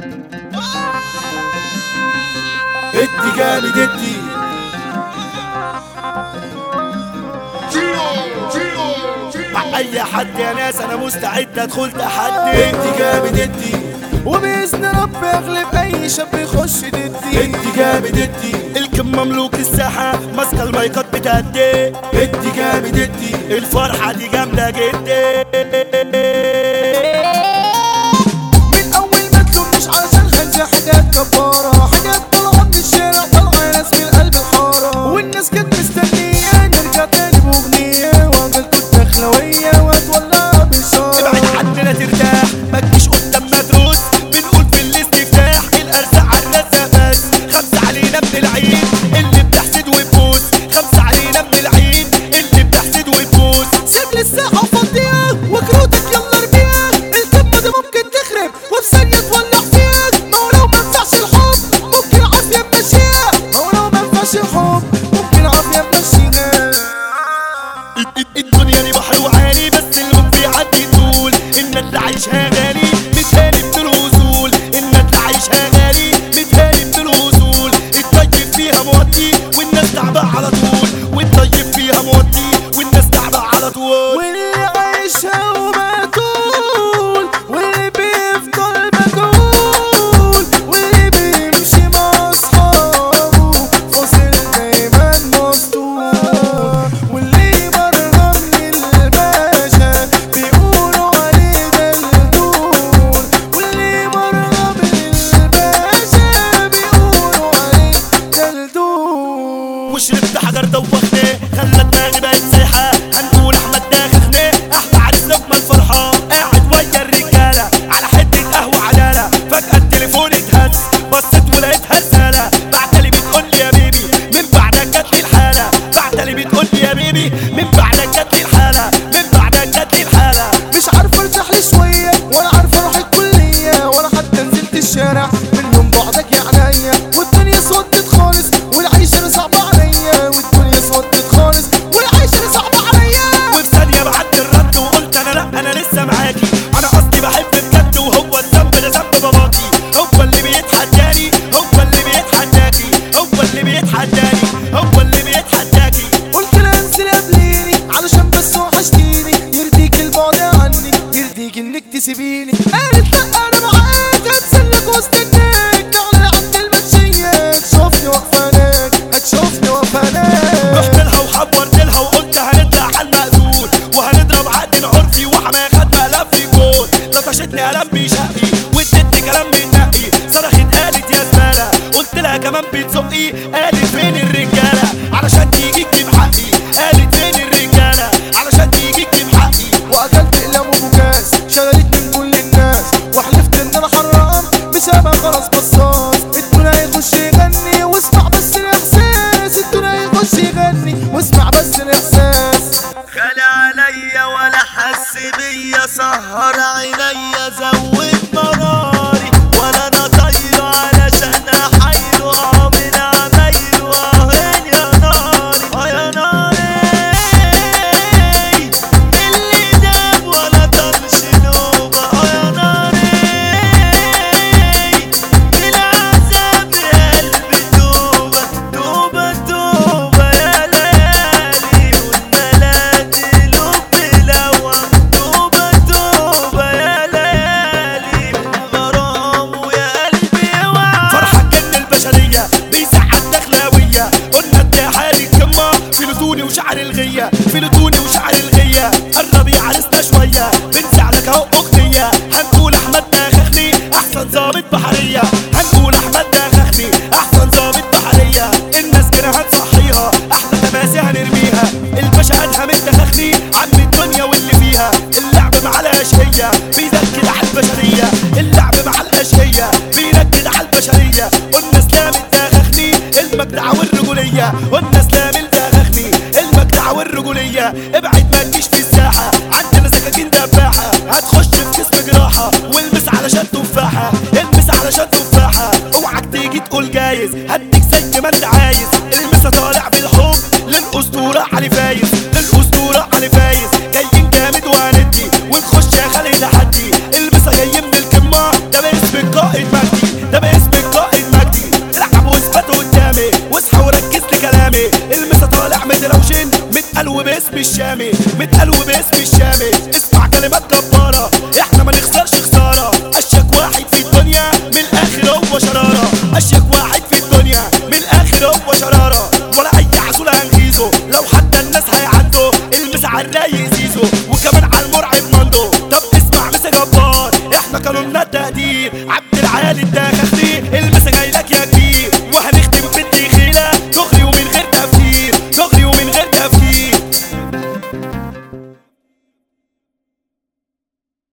ادي جامد ادي مع اي حد يا ناس انا مستعد ادخل تحدي ادي جامد ادي وبإذن ربي أغلب أي شاب يخش ضدي ادي جامد ادي الكم مملوك الساحة ماسكة المايكات بتأدي ادي جامد ادي الفرحة دي جامدة جدا من أول ما تلوم مش عشان خنزة حاجات جبارة حاجات طالعة من الشارع طالعة ناس من قلب الحارة والناس كانت مستنية نرجع تاني بأغنية وعجلته الدخلوية وتولع بشارة ابعد عننا ترتاح ما تجيش قدام مدروس بنقول في الاستفتاح الارزاق على الرزق بس خمسة علينا من العيد اللي بتحسد وتبوس خمسة علينا من العيد اللي بتحسد وتبوس سيب لي الساحة فاضية وكروتك يلا ارميها الكلمة دي ممكن تخرب وفي ثانية تولع فيك ما هو لو ما ينفعش الحب ممكن عافية ماشيها ما هو لو ما ينفعش الحب ممكن عافية ماشيها الدنيا دي بحر وعالي بس الموج بيعدي طول الناس عايشها غالي متهاني من الوصول الناس عايشها غالي متهاني من الوصول الطيب فيها مودي والناس تعبى على طول والطيب فيها مودي والناس تعبى على طول واللي عايشها ومقتول واللي بيفضل مجهول واللي بيمشي مع اصحابه فاصل دايما مسطول واللي مرهم للباشا بيقولوا عليه دلدول واللي مرهم للباشا بيقولوا عليه دلدول وشربت حجر دوخني خلى دماغي بقت سايحة هنقول احمد داخخني احلى عريس لقمة الفرحة قاعد ويا الرجالة على حتة قهوة عدالة فجأة التليفون اتهز بصيت ولقيتها رسالة بعتلي بتقول لي يا بيبي من بعدك جات لي الحالة بعتلي بتقول لي يا بيبي من بعدك جات لي الحالة من بعدك جات لي الحالة مش عارف ارتاح لي شوية ولا عارف اروح الكلية ولا حتى نزلت الشارع من يوم بعدك يا عينيا والدنيا اسودت خالص والعيشة صعبة عليا والدنيا اسودت خالص والعيشة صعبة عليا وفي ثانية بعت الرد وقلت انا لا انا لسه معاكي انا قصدي بحب بجد وهو الذنب ده ذنب باباكي هو اللي بيتحداني هو اللي بيتحداكي هو اللي بيتحداني هو اللي بيتحداكي قلت لها انزل قبليني علشان بس وحشتيني يرضيك البعد عني يرضيك انك تسيبيني قالت لا انا معاك هتسلك واستناك تعالى عند المنشية تشوفني واقفة هناك هتشوفني واقفة هناك رحت لها وحورت لها وقلت هنطلع على المأذون وهنضرب عقد عرفي وحماية خد مقلب في جول لطشتني قلم بيشقي وادتني كلام بينقي صرخت قالت يا زبالة قلت لها كمان بتزقي قالت فين الرجالة علشان تيجي تجيب حقي قالت فين الرجالة علشان تيجي تجيب حقي واكلت اقلام وبوكاس شغلت من كل الناس وحلفت ان انا حرام بسبب خلاص بصاص الدنيا يخش يغني واسمع بس الاحساس الدنيا يخش يغني واسمع بس الاحساس خلى عليا ولا حس بيا سهر عينيا زود مراري ولا انا طايره علشان احايله اه من عمايله اه يا ناري اه يا ناري اللي داب ولا طرش نوبه اه يا ناري العذاب يا قلبي توبه توبه توبه يا ليالي والملاك لب لوى توبه توبه يا ليالي غرام ويا قلبي وعى فرحة جن البشرية بيسعد دخلاوية قلنا انت حالي الكمة في لتوني وشعر الغية في لتوني وشعر الغية قرب يا عرسنا شوية بنسع لك اهو اغنية هنقول احمد داخخني احسن ظابط بحرية هنقول احمد داخخني احسن ظابط بحرية الناس كده هنصحيها احلى تماسي هنرميها الباشا ادهم الدخخني عم الدنيا واللي فيها اللعب مع الاشهية بينكد على البشرية اللعب مع الاشهية بينكد على البشرية قلنا اسلام الداخخني المجدع والرجولية قلنا اسلام الداخخني المجدع والرجولية ابعد ما تجيش في الساحة عندنا سكاكين دباحة هتخش في جسم جراحة والمس علشان تفاحة المس علشان تفاحة اوعك تيجي تقول جايز هديك زي ما انت عايز المسا طالع بالحب للاسطورة علي فايز للاسطورة علي فايز جايين جامد وهندي ونخش يا خالي تحدي المسا جاي من القمة ده باسم القائد مجدي ده باسم القائد مجدي العب واثبت قدامي واصحى وركز لكلامي المسا طالع متروشن متقلو باسم الشامي متقلو باسم الشامي